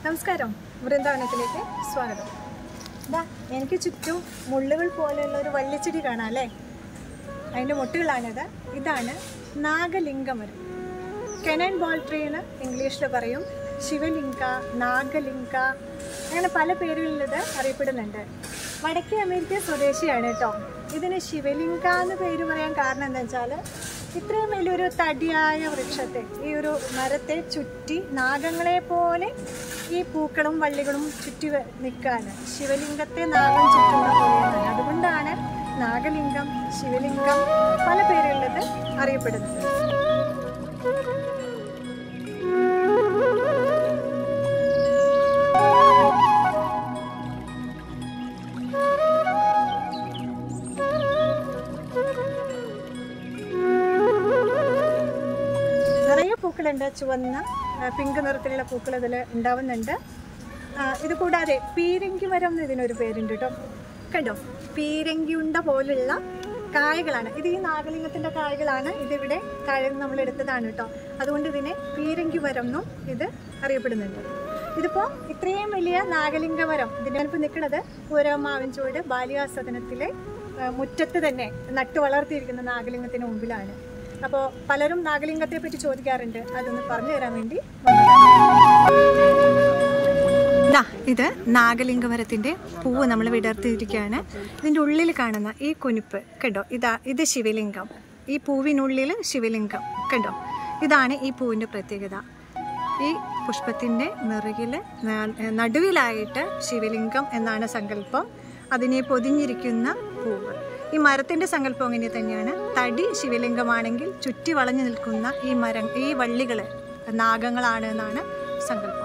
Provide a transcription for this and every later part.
നമസ്കാരം വൃന്ദാവനത്തിലേക്ക് സ്വാഗതം ഇതാ എനിക്ക് ചുറ്റും മുള്ളുകൾ പോലെയുള്ള ഒരു വള്ളിച്ചെടി കാണാം അല്ലേ അതിൻ്റെ മുട്ടുകളാണിത് ഇതാണ് നാഗലിംഗമരം കെനൻ ബോൾ ട്രീ എന്ന് ഇംഗ്ലീഷിൽ പറയും ശിവലിംഗ നാഗലിംഗ അങ്ങനെ പല പേരുകളിൽ ഇത് അറിയപ്പെടുന്നുണ്ട് വടക്കേ അമേരിക്ക സ്വദേശിയാണ് കേട്ടോ ഇതിന് ശിവലിംഗ എന്ന് പേര് പറയാൻ കാരണം എന്താ വെച്ചാൽ ഇത്രയും വലിയൊരു തടിയായ വൃക്ഷത്തെ ഈ ഒരു മരത്തെ ചുറ്റി നാഗങ്ങളെ പോലെ ഈ പൂക്കളും വള്ളികളും ചുറ്റി വ- നിൽക്കാണ് ശിവലിംഗത്തെ നാഗം ചുറ്റുന്ന പോലെയാണ് അതുകൊണ്ടാണ് നാഗലിംഗം ശിവലിംഗം പല പേരുകളിൽ അറിയപ്പെടുന്നത് നിറയെ പൂക്കളുണ്ട് ചുവന്ന ആ, പിങ്ക് നിറത്തിലുള്ള പൂക്കൾ ഇതിൽ ഉണ്ടാവുന്നുണ്ട് ആ, ഇത് കൂടാതെ പീരങ്കി മരം എന്ന് ഇതിനൊരു പേരുണ്ട് കേട്ടോ കണ്ടോ പീരങ്കി ഉണ്ട പോലുള്ള കായകളാണ് ഇത് ഈ നാഗലിംഗത്തിന്റെ കായകളാണ് ഇതിവിടെ താഴെ നിന്ന് നമ്മൾ എടുത്തതാണ് കേട്ടോ അതുകൊണ്ട് ഇതിനെ പീരങ്കി മരം എന്നും ഇത് അറിയപ്പെടുന്നുണ്ട് ഇതിപ്പോൾ ഇത്രയും വലിയ നാഗലിംഗ മരം ഇതിനിപ്പോൾ നിൽക്കുന്നത് പൂരമാവിൻചോട് ബാലികാസദനത്തിലെ ആ, മുറ്റത്ത് തന്നെ നട്ടു വളർത്തിയിരിക്കുന്ന നാഗലിംഗത്തിന് മുമ്പിലാണ് അപ്പോൾ പലരും നാഗലിംഗത്തെ പറ്റി ചോദിക്കാറുണ്ട് അതൊന്ന് പറഞ്ഞു തരാൻ വേണ്ടി ദാ ഇത് നാഗലിംഗമരത്തിന്റെ പൂവ് നമ്മൾ വിടർത്തിയിരിക്കുകയാണ് ഇതിൻ്റെ ഉള്ളിൽ കാണുന്ന ഈ കുനിപ്പ് കണ്ടോ ഇതാ ഇത് ശിവലിംഗം ഈ പൂവിനുള്ളിൽ ശിവലിംഗം കണ്ടോ ഇതാണ് ഈ പൂവിൻ്റെ പ്രത്യേകത ഈ പുഷ്പത്തിൻ്റെ നിറകിൽ നടുവിലായിട്ട് ശിവലിംഗം എന്നാണ് സങ്കല്പം അതിനെ പൊതിഞ്ഞിരിക്കുന്ന പൂവ് ഈ മരത്തിൻ്റെ സങ്കല്പം അങ്ങനെ തന്നെയാണ് തടി ശിവലിംഗമാണെങ്കിൽ ചുറ്റി വളഞ്ഞു നിൽക്കുന്ന ഈ മരം ഈ വള്ളികൾ നാഗങ്ങളാണ് എന്നാണ് സങ്കല്പം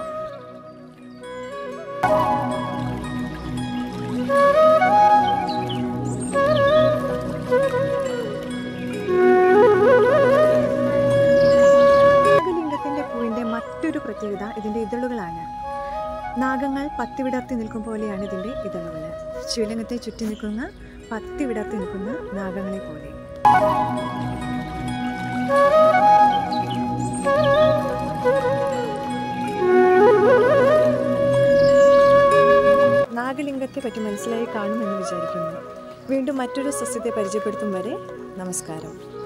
നാഗലിംഗത്തിന്റെ പൂവിന്റെ മറ്റൊരു പ്രത്യേകത ഇതിന്റെ ഇതളുകളാണ് നാഗങ്ങൾ പത്തി വിടർത്തി നിൽക്കും പോലെയാണ് ഇതിന്റെ ഇതളുകൾ ശിവലിംഗത്തെ ചുറ്റി നിൽക്കുന്ന പത്തി വിടർത്തി നിൽക്കുന്ന നാഗങ്ങളെ പോലെ നാഗലിംഗത്തെ പറ്റി മനസ്സിലായി കാണുമെന്ന് വിചാരിക്കുന്നു വീണ്ടും മറ്റൊരു സസ്യത്തെ പരിചയപ്പെടുത്തും വരെ നമസ്കാരം